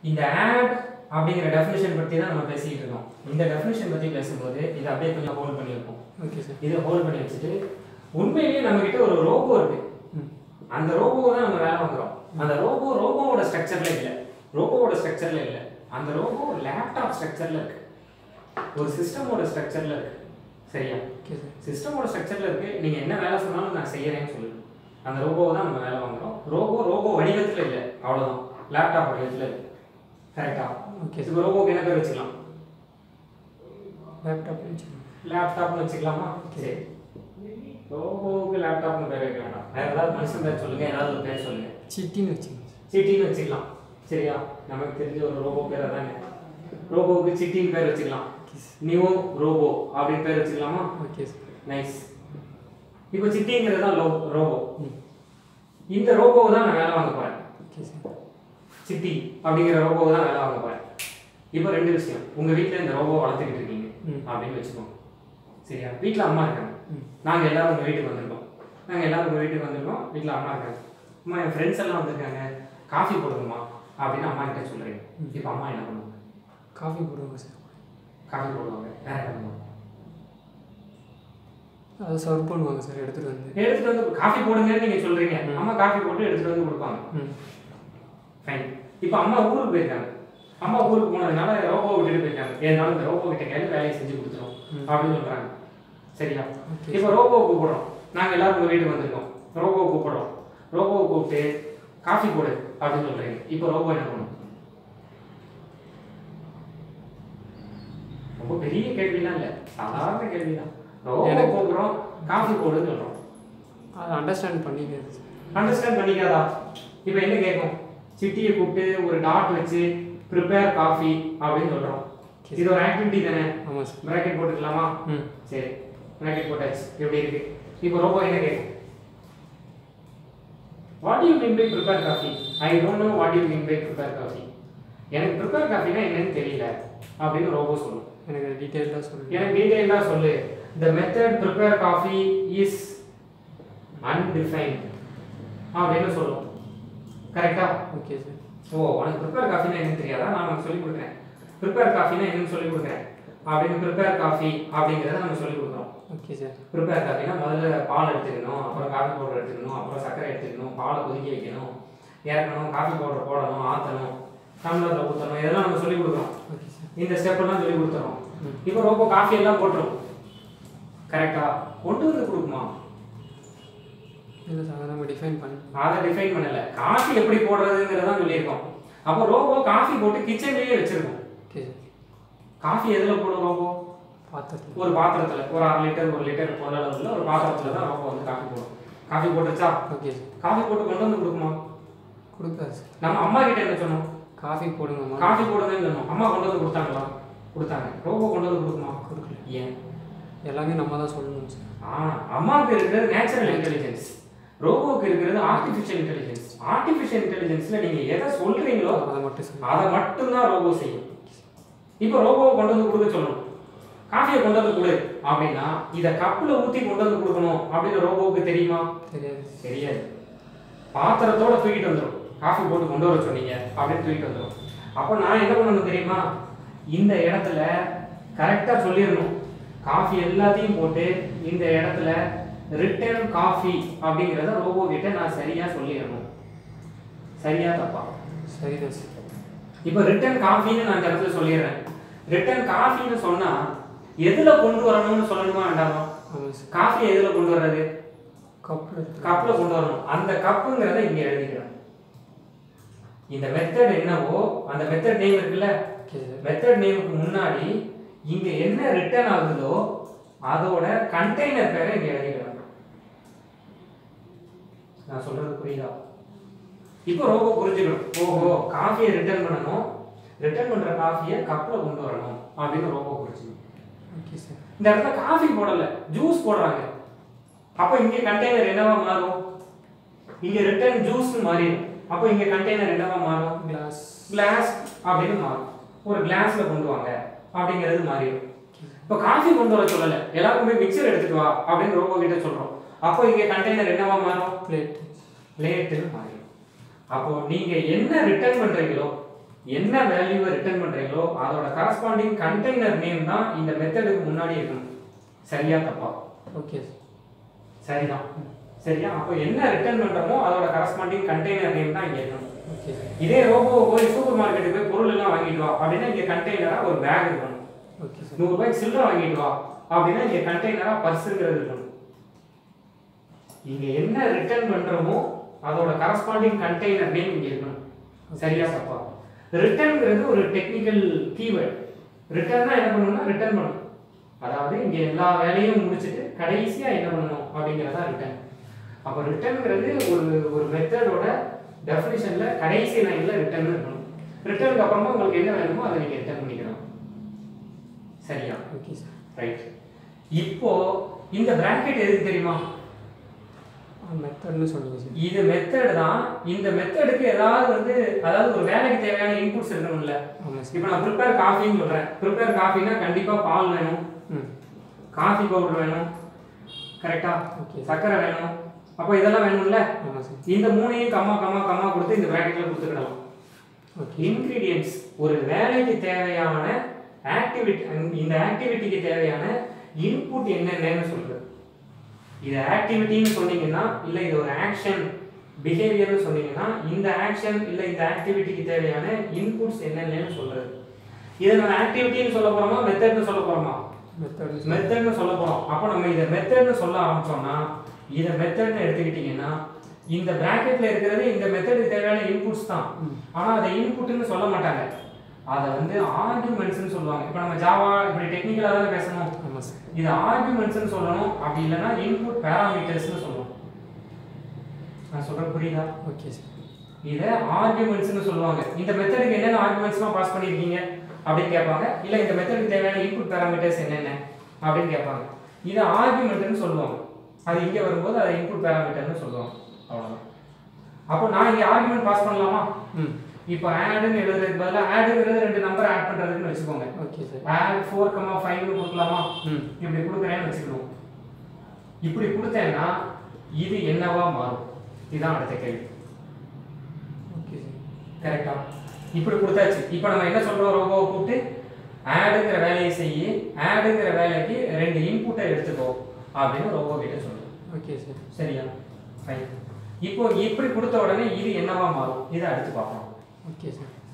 இந்த ஆட் அப்படிங்கிற டெஃபினேஷன் பற்றி தான் நம்ம பேசிக்கிட்டு இருக்கோம் இந்த டெஃபினேஷன் பற்றி பேசும்போது இதை அப்படியே கொஞ்சம் ஹோல்ட் பண்ணி வைப்போம் ஓகே சார் இதை ஹோல்ட் பண்ணி வச்சுட்டு உண்மையிலேயே நம்ம கிட்ட ஒரு ரோபோ இருக்கு ம் அந்த ரோபோவை தான் நம்ம வேலை பார்க்குறோம் அந்த ரோபோ ரோபோவோட ஸ்ட்ரக்சர்ல இல்லை ரோபோவோட ஸ்ட்ரக்சர்ல இல்லை அந்த ரோபோ லேப்டாப் ஸ்ட்ரக்சர்ல இருக்கு ஒரு சிஸ்டமோட ஸ்ட்ரக்சர்ல இருக்கு சரியா ஓகே சார் சிஸ்டமோட ஸ்ட்ரக்சர்ல இருக்கு நீங்க என்ன வேலை சொன்னாலும் நான் செய்யறேன்னு சொல்லுங்க அந்த ரோபோவை தான் நம்ம வேலை வாங்குறோம் ரோபோ ரோபோ வடிவத்துல இல்லை அவ்வளவுதான் லேப்டாப் வடிவத்துல இருக்கு கரெக்டா ஓகே சார் இப்போ ரோபோக்கு என்ன பேர் வச்சுக்கலாம் லேப்டாப் வச்சுக்கோங்க லேப்டாப்னு வச்சுக்கலாமா சரி ரோபோவுக்கு லேப்டாப்னு பேர் வைக்க வேண்டாம் வேற ஏதாவது மனுஷன் பேர் சொல்லுங்க ஏதாவது ஒரு பேர் சொல்லுங்க சிட்டின்னு வச்சுக்கோங்க சார் சிட்டின்னு வச்சுக்கலாம் சரியா நமக்கு தெரிஞ்ச ஒரு ரோபோ பேர் அதாங்க ரோபோவுக்கு சிட்டின்னு பேர் வச்சுக்கலாம் ஓகே சார் நியூ ரோபோ அப்படின்னு பேர் வச்சுக்கலாமா ஓகே சார் நைஸ் இப்போ சிட்டிங்கிறது தான் லோ ரோபோ ம் இந்த ரோபோவை தான் நான் வேலை வாங்க போறேன் ஓகே சார் சிட்டி அப்படிங்கிற ரோபோவை தான் வேலை வாங்க போறேன் இப்போ ரெண்டு விஷயம் உங்க வீட்டில் இந்த ரோபோ வளர்த்துக்கிட்டு இருக்கீங்க ம். அப்படின்னு வச்சுக்கோங்க சரியா வீட்டில் அம்மா இருக்காங்க ம் நாங்க எல்லாரும் உங்க வீட்டுக்கு வந்திருக்கோம் நாங்க எல்லாரும் உங்க வீட்டுக்கு வந்திருக்கோம் வீட்டில் அம்மா இருக்காங்க அம்மா என் ஃப்ரெண்ட்ஸ் எல்லாம் வந்திருக்காங்க காஃபி போடுங்கம்மா அப்படின்னு அம்மா கிட்ட சொல்றீங்க ம். இப்போ அம்மா என்ன பண்ணுவாங்க காஃபி போடுவாங்க சார் காஃபி போடுவாங்க வேற என்ன பண்ணுவாங்க அதை சர்வ் பண்ணுவாங்க சார் எடுத்துகிட்டு வந்து எடுத்துட்டு வந்து காஃபி போடுங்கன்னு நீங்க சொல்றீங்க ம். அம்மா காஃபி போட்டு எடுத்துட்டு வந்து கொடுப்பாங்க ம் ஃபைன் இப்போ அம்மா ஊருக்கு போயிருக்காங்க அம்மா ஊருக்கு போனதுனால ரோபோ விட்டுட்டு போயிருக்காங்க ஏனாலும் இந்த ரோபோ கிட்ட கேட்டு வேலையை செஞ்சு கொடுத்துரும் ம். அப்படின்னு சொல்றாங்க சரியா ஓகே இப்போ ரோபோவை கூப்பிடுறோம் நாங்க எல்லாரும் உங்க வீட்டுக்கு வந்திருக்கோம் ரோபோவை கூப்பிடுறோம் ரோபோவை கூப்பிட்டு காஃபி போடு அப்படின்னு சொல்றீங்க இப்போ ரோபோ என்ன பண்ணும் ரொம்ப பெரிய கேள்விலாம் இல்ல சாதாரண கேள்விதான் ரோபோ எனக்கு- கூப்பிடுறோம் காஃபி போடுன்னு சொல்றோம் அதை அண்டர்ஸ்டாண்ட் பண்ணிக்கிறது சார் அண்டர்ஸ்டாண்ட் பண்ணிக்காதா இப்போ என்ன கேட்கும் சிட்டியை கூப்பிட்டு ஒரு டாட் வச்சு ப்ரிப்பேர் காஃபி அப்படின்னு சொல்றோம் இது ஒரு ஆக்டிவிட்டி தானே ஆமாம் சார் பிராக்கெட் போட்டுக்கலாமா ம் சரி பிராக்கெட் போட்டாச்சு எப்படி இருக்கு இப்போ ரோபோ என்ன கேட்கும் what you mean by prepare coffee I don't know what you mean by prepare coffee எனக்கு ப்ரிப்பேர் காஃபினா என்னன்னு தெரியல அப்படின்னு ரோபோ சொல்லும் எனக்கு டீட்டெயிலாக சொல்லுங்கள் எனக்கு டீடைலாக சொல்லு the method prepare coffee is undefined அப்படின்னு சொல்லும் கரெக்டா ஓகே சார் ஓ உனக்கு ப்ரிப்பேர் காஃபினா என்னன்னு தெரியாதா நான் உனக்கு சொல்லி கொடுக்குறேன் ப்ரிப்பேர் காஃபினா என்னன்னு சொல்லி கொடுக்குறேன் அப்படின்னு ப்ரிப்பேர் காஃபி அப்படிங்கிறத நம்ம சொல்லி கொடுக்குறோம் ஓகே சார் ப்ரிப்பேர் காஃபினா முதல்ல பால் எடுத்துக்கணும் அப்புறம் காஃபி பவுடர் எடுத்துக்கணும் அப்புறம் சர்க்கரை எடுத்துக்கணும் பாலை கொதிக்க வைக்கணும் இறக்கணும் காஃபி பவுடர் போடணும் ஆற்றணும் டம்ளரில் ஊற்றணும் இதெல்லாம் நம்ம சொல்லி கொடுக்குறோம் ஓகே சார் இந்த ஸ்டெப் எல்லாம் சொல்லி கொடுத்துறோம் ம். இப்போ ரோபோ காஃபி எல்லாம் போட்டுரும் கரெக்டா கொண்டு வந்து கொடுக்குமா இல்லை சார் அதை நம்ம டிஃபைன் பண்ணி அதை டிஃபைன் பண்ணல காஃபி எப்படி போடுறதுங்கிறதான் சொல்லியிருக்கோம் அப்போ ரோபோ காஃபி போட்டு கிச்சன்லயே வச்சிருக்கோம் ஓகே சார் காஃபி எதுல போடும் ரோபோ பாத்திரத்தில் ஒரு பாத்திரத்துல ஒரு அரை லிட்டர் ஒரு லிட்டர் போல அளவுல ஒரு பாத்திரத்துல தான் ரோபோ வந்து காஃபி போடும் காஃபி போட்டுச்சா ஓகே சார் காஃபி போட்டு கொண்டு வந்து கொடுக்குமா கொடுக்காது சார் நம்ம அம்மா கிட்ட என்ன சொன்னோம் காஃபி போடுங்கம்மா காஃபி போடுங்கன்னு சொன்னோம் அம்மா கொண்டு வந்து கொடுத்தாங்களா கொடுத்தாங்க ரோபோ கொண்டு வந்து கொடுக்குமா கொடுக்கல ஏன் எல்லாமே நம்ம தான் சொல்லணும் சார் ஆ அம்மாவுக்கு இருக்கிறது நேச்சுரல் இன்டெலிஜென்ஸ் ரோபோவுக்கு இருக்கிறது ஆர்டிஃபிஷியல் இன்டெலிஜென்ஸ் ஆர்டிஃபிஷியல் இன்டெலிஜென்ஸ்ல நீங்க எதை சொல்றீங்களோ அதை மட்டும் சார் அதை மட்டும்தான் ரோபோ செய்யும் இப்போ ரோபோவை கொண்டு வந்து கொடுக்க சொல்லணும் காஃபியை கொண்டு வந்து கொடு அப்படின்னா இதை கப்பில் ஊற்றி கொண்டு வந்து கொடுக்கணும் அப்படின்னு ரோபோவுக்கு தெரியுமா தெரியாது தெரியாது பாத்திரத்தோட தூக்கிட்டு வந்துடும் காஃபி போட்டு கொண்டு வர சொன்னீங்க அப்படின்னு தூக்கிட்டு வந்துடும் அப்போ நான் என்ன பண்ணணும் தெரியுமா இந்த இடத்துல கரெக்டாக சொல்லிடணும் காஃபி எல்லாத்தையும் போட்டு இந்த இடத்துல ரிட்டர்ன் காஃபி அப்படிங்கிறத ரோபோ கிட்ட நான் சரியா சொல்லிடணும் சரியா தப்பா சரிதான் சார் இப்போ ரிட்டர்ன் காஃபின்னு நான் இந்த இடத்துல சொல்லிடுறேன் ரிட்டர்ன் காஃபின்னு சொன்னா எதுல கொண்டு வரணும்னு சொல்லணுமா வேண்டாமா ஆமாம் சார் காஃபி எதுல கொண்டு வர்றது கப்பில் எடுத்து கப்ல கொண்டு வரணும் அந்த கப்புங்கிறத இங்க எழுதிக்கிறேன் இந்த மெத்தட் என்னவோ அந்த மெத்தட் நேம் இருக்குல்ல ஓகே சார் மெத்தட் நேமுக்கு முன்னாடி இங்க என்ன ரிட்டர்ன் ஆகுதோ அதோட கண்டெய்னர் பேரை இங்க எழுதிக்கிறேன் நான் சொல்றது புரியுதா இப்போ ரோபோ புரிஞ்சுக்கணும் ஓஹோ காஃபியை ரிட்டர்ன் பண்ணணும் ரிட்டர்ன் பண்ற காஃபியை கப்ல கொண்டு வரணும் அப்படின்னு ரோபோ புரிஞ்சுக்கணும் ஓகே சார் இந்த இடத்துல காஃபி போடல ஜூஸ் போடுறாங்க அப்போ இங்க கண்டெய்னர் என்னவா மாறும் இங்க ரிட்டர்ன் ஜூஸ் மாறிடும் அப்போ இங்க கண்டெய்னர் என்னவா மாறும் கிளாஸ் கிளாஸ் அப்படின்னு மாறும் ஒரு கிளாஸ்ல கொண்டு வாங்க அப்படிங்கிறது மாறிடும் இப்போ காஃபி கொண்டு வர சொல்லல எல்லாருக்குமே மிக்சர் எடுத்துட்டு வா அப்படின்னு ரோபோ கிட்ட சொல்றோம் அப்போ இங்க கண்டெய்னர் என்னவா மாறும் பிளேட் லேட்டுன்னு மாறிடும் அப்போ நீங்க என்ன ரிட்டர்ன் பண்றீங்களோ என்ன வேல்யூவை ரிட்டர்ன் பண்றீங்களோ அதோட கரஸ்பாண்டிங் கண்டெய்னர் நேம் தான் இந்த மெத்தடுக்கு முன்னாடி இருக்கணும் சரியா தப்பா ஓகே சரிதான் சரியா அப்போ என்ன ரிட்டர்ன் பண்றோமோ அதோட கரஸ்பாண்டிங் கண்டெய்னர் நேம் தான் இங்க இருக்கணும் ஓகே சார் இதே ரோபோ போய் சூப்பர் மார்க்கெட்டுக்கு போய் பொருள் எல்லாம் வாங்கிட்டு வா அப்படின்னா இங்க கண்டெய்னரா ஒரு பேக் இருக்கணும் ஓகே சார் நூறு ரூபாய்க்கு சில்லறை வாங்கிட்டு வா அப்படின்னா இங்க கண்டெய்னரா பர்ஸுங்கிறது இருக்கணும் இங்க என்ன ரிட்டர்ன் பண்றோமோ அதோட கரஸ்பாண்டிங் கண்டெய்னர் நேம் இங்க இருக்கணும் சரியா தப்பா ரிட்டர்ன்ங்கிறது ஒரு டெக்னிக்கல் கீவேர்ட் ரிட்டர்னா என்ன பண்ணணும்னா ரிட்டர்ன் பண்ணணும் அதாவது இங்க எல்லா வேலையும் முடிச்சுட்டு கடைசியா என்ன பண்ணணும் அப்படிங்கிறதா ரிட்டர்ன் அப்போ ரிட்டர்ன்ங்கிறது ஒரு ஒரு மெத்தடோட டெஃபினிஷன்ல கடைசி லைன்ல ரிட்டர்ன் இருக்கணும் ரிட்டர்னுக்கு அப்புறமா உங்களுக்கு என்ன வேணுமோ அதை நீங்க ரிட்டர்ன் பண்ணிக்கலாம் சரியா ஓகே சார் ரைட் இப்போ இந்த பிராக்கெட் எதுக்கு தெரியுமா மெத்தட்னு சொன்னீங்க சார் இது மெத்தட் தான் இந்த மெத்தடுக்கு ஏதாவது வந்து அதாவது ஒரு வேலைக்கு தேவையான இன்புட்ஸ் இருக்கணும்ல ஆமாம் சார் இப்போ நான் ப்ரிப்பேர் காஃபின்னு சொல்றேன் ப்ரிப்பேர் காஃபினா கண்டிப்பா பால் வேணும் ம் காஃபி பவுடர் வேணும் கரெக்டா ஓகே சார் சர்க்கரை வேணும் அப்போ இதெல்லாம் வேணும்ல ஆமாம் சார் இந்த மூணையும் கம்மா கம்மா கம்மா கொடுத்து இந்த பிராக்கெட்ல கொடுத்துக்கிடலாம் ஓகே இன்கிரீடியன்ஸ் ஒரு வேலைக்கு தேவையான ஆக்டிவிட்டி இந்த ஆக்டிவிட்டிக்கு தேவையான இன்புட் என்னென்னு சொல்றது இது ஆக்டிவிட்டின்னு சொன்னீங்கன்னா இல்லை இது ஒரு ஆக்ஷன் பிஹேவியர்னு சொன்னீங்கன்னா இந்த ஆக்ஷன் இல்லை இந்த ஆக்டிவிட்டிக்கு தேவையான இன்புட்ஸ் என்னென்னு சொல்றது இதை நம்ம ஆக்டிவிட்டின்னு சொல்ல போறோமா மெத்தட்னு சொல்ல போறோமா மெத்தட்னு மெத்தட்னு சொல்ல போறோம் அப்போ நம்ம இதை மெத்தட்னு சொல்ல ஆரம்பிச்சோம்னா இதை மெத்தட்னு எடுத்துக்கிட்டீங்கன்னா இந்த பிராக்கெட்ல இருக்கிறது இந்த மெத்தடுக்கு தேவையான இன்புட்ஸ் தான் ம். ஆனா அதை இன்புட்னு சொல்ல மாட்டாங்க அதை வந்து ஆர்குமெண்ட்ஸ்னு சொல்லுவாங்க இப்போ நம்ம ஜாவா இப்படி டெக்னிக்கலா தானே பேசணும் ஆமாம் சார் இது ஆர்குமெண்ட்ஸ்னு சொல்லணும் அப்படி இல்லைன்னா இன்புட் பேராமீட்டர்ஸ்னு சொல்லணும் நான் சொல்றேன் புரியுதா ஓகே சார் இதை ஆர்குமெண்ட்ஸ்னு சொல்லுவாங்க இந்த மெத்தடுக்கு என்னென்ன ஆர்குமெண்ட்ஸ்லாம் பாஸ் பண்ணியிருக்கீங்க அப்படின்னு கேட்பாங்க இல்லை இந்த மெத்தடுக்கு தேவையான இன்புட் பேராமீட்டர்ஸ் என்னென்ன அப்படின்னு கேட்பாங்க இதை ஆர்குமெண்ட்னு சொல்லுவாங்க அது இங்கே வரும்போது அதை இன்புட் பேராமீட்டர்னு சொல்லுவாங்க அவ்வளோதான் அப்போ நான் இங்கே ஆர்குமெண்ட் பாஸ் பண்ணலாமா ம் இப்போ ஆடுன்னு எழுதுறதுக்கு பதிலாக ஆடுங்கிறது ரெண்டு நம்பர் ஆட் பண்ணுறதுன்னு வச்சுக்கோங்க okay sir add four comma ஃபைவ்னு கொடுக்கலாமா ம் இப்படி கொடுக்குறேன்னு வச்சுக்கணும் இப்படி கொடுத்தேன்னா இது என்னவா மாறும் இதுதான் அடுத்த கேள்வி ஓகே சார் கரெக்டா இப்படி கொடுத்தாச்சு இப்போ நம்ம என்ன சொல்றோம் ரோபோவை கூப்பிட்டு ஆடுங்கிற வேலையை செய்யி ஆடுங்கிற வேலைக்கு ரெண்டு இன்புட்டை எடுத்துக்கோ அப்படின்னு ரோபோ கிட்ட சொல்றோம் ஓகே சார் சரியா ஃபைன் இப்போ இப்படி கொடுத்த உடனே இது என்னவா மாறும் இதை அடுத்து பார்ப்போம் ஓகே சார்